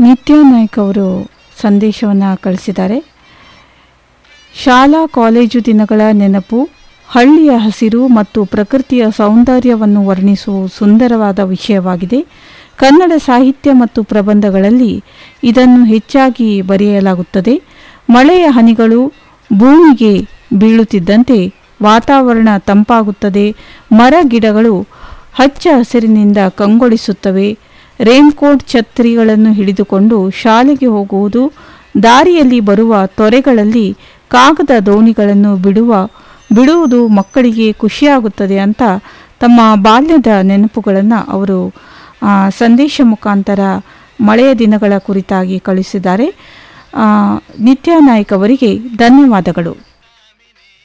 ನಿತ್ಯ ನಾಯ್ಕ್ ಅವರು ಸಂದೇಶವನ್ನು ಕಳಿಸಿದ್ದಾರೆ ಶಾಲಾ ಕಾಲೇಜು ದಿನಗಳ ನೆನಪು ಹಳ್ಳಿಯ ಹಸಿರು ಮತ್ತು ಪ್ರಕೃತಿಯ ಸೌಂದರ್ಯವನ್ನು ವರ್ಣಿಸುವ ಸುಂದರವಾದ ವಿಷಯವಾಗಿದೆ ಕನ್ನಡ ಸಾಹಿತ್ಯ ಮತ್ತು ಪ್ರಬಂಧಗಳಲ್ಲಿ ಇದನ್ನು ಹೆಚ್ಚಾಗಿ ಬರೆಯಲಾಗುತ್ತದೆ ಮಳೆಯ ಹನಿಗಳು ಭೂಮಿಗೆ ಬೀಳುತ್ತಿದ್ದಂತೆ ವಾತಾವರಣ ತಂಪಾಗುತ್ತದೆ ಮರ ಗಿಡಗಳು ಹಚ್ಚ ಹಸಿರಿನಿಂದ ಕಂಗೊಳಿಸುತ್ತವೆ ರೇನ್ಕೋಟ್ ಛತ್ರಿಗಳನ್ನು ಹಿಡಿದುಕೊಂಡು ಶಾಲೆಗೆ ಹೋಗುವುದು ದಾರಿಯಲ್ಲಿ ಬರುವ ತೊರೆಗಳಲ್ಲಿ ಕಾಗದ ದೋಣಿಗಳನ್ನು ಬಿಡುವ ಬಿಡುವುದು ಮಕ್ಕಳಿಗೆ ಖುಷಿಯಾಗುತ್ತದೆ ಅಂತ ತಮ್ಮ ಬಾಲ್ಯದ ನೆನಪುಗಳನ್ನು ಅವರು ಆ, ಸಂದೇಶ ಮುಖಾಂತರ ಮಳೆಯ ದಿನಗಳ ಕುರಿತಾಗಿ ಕಳಿಸಿದ್ದಾರೆ ಆ, ನಿತ್ಯ ನಾಯ್ಕ್ ಅವರಿಗೆ ಧನ್ಯವಾದಗಳು